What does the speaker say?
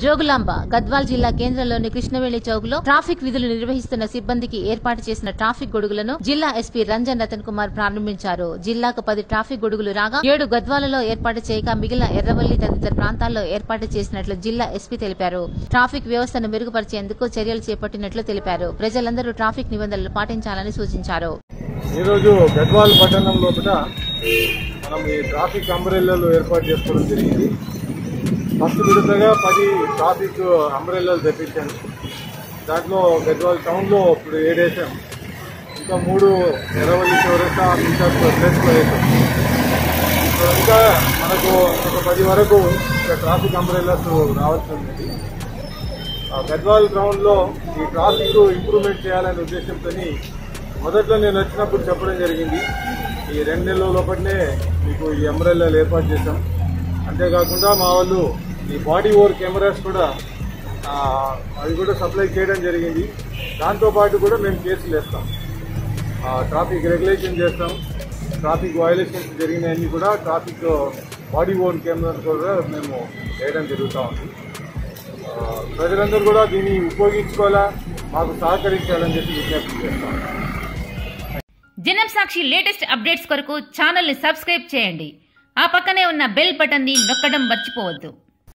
జోగులాంబ గద్వాల్ జిల్లా కేంద్రంలోని కృష్ణవేణి చౌక్ లో ట్రాఫిక్ విధులు నిర్వహిస్తున్న సిబ్బందికి ఏర్పాటు చేసిన ట్రాఫిక్ గొడుగులను జిల్లా ఎస్పీ రంజన్ రతన్ కుమార్ ప్రారంభించారు జిల్లాకు పది ట్రాఫిక్ గొడుగులు రాగా ఏడు గద్వాలలో ఏర్పాటు చేయగా మిగిలిన ఎర్రవల్లి తదితర ప్రాంతాల్లో ఏర్పాటు చేసినట్లు జిల్లా ఎస్పీ తెలిపారు ట్రాఫిక్ వ్యవస్థను మెరుగుపరిచేందుకు చర్యలు చేపట్టినట్లు తెలిపారు ప్రజలందరూ ట్రాఫిక్ నిబంధనలు పాటించాలని సూచించారు ఈరోజు గద్వాల్ పట్టణం లోపల మనం ఈ ట్రాఫిక్ అంబ్రెల్లాలు ఏర్పాటు చేసుకోవడం జరిగింది ఫస్ట్ విడతగా పది ట్రాఫిక్ అంబ్రెల్లాలు తెప్పించాను దాంట్లో గద్వాల్ టౌన్లో ఇప్పుడు ఏడేసాం ఇంకా మూడు ఎర్రవల్లి చౌరస్తా ఇంకా ప్లేస్లో వేసాం సో ఇంకా మనకు ఒక పది వరకు ఇంకా ట్రాఫిక్ అంబ్రెల్లాస్ రావాల్సి ఉంది ఆ గద్వాల్ గ్రౌండ్లో ఈ ట్రాఫిక్ ఇంప్రూవ్మెంట్ చేయాలనే ఉద్దేశంతో మొదట్లో నేను వచ్చినప్పుడు చెప్పడం జరిగింది ఈ రెండు నెలల లోపలనే మీకు ఈ అంబ్రెల్లాలు ఏర్పాటు చేశాం అంతేకాకుండా మా వాళ్ళు ఈ బాడీ ఓవర్ కెమెరాస్ కూడా ఆ, అవి కూడా సప్లై చేయడం జరిగింది దాంతోపాటు కూడా మేము కేసులు వేస్తాం ఆ, ట్రాఫిక్ రెగ్యులేషన్ చేస్తాం ట్రాఫిక్ వయలేషన్స్ జరిగినవన్నీ కూడా ట్రాఫిక్ బాడీ ఓన్ కెమెరా కూడా మేము వేయడం జరుగుతూ ఉంది ఆ, ప్రజలందరూ కూడా దీన్ని ఉపయోగించుకోవాలా మాకు సహకరించాలని చెప్పి విజ్ఞప్తి చేస్తాం జనం సాక్షి లేటెస్ట్ అప్డేట్స్ కొరకు ఛానల్ని సబ్స్క్రైబ్ చేయండి ఆ పక్కనే ఉన్న బెల్ బటన్ని నొక్కడం మర్చిపోవద్దు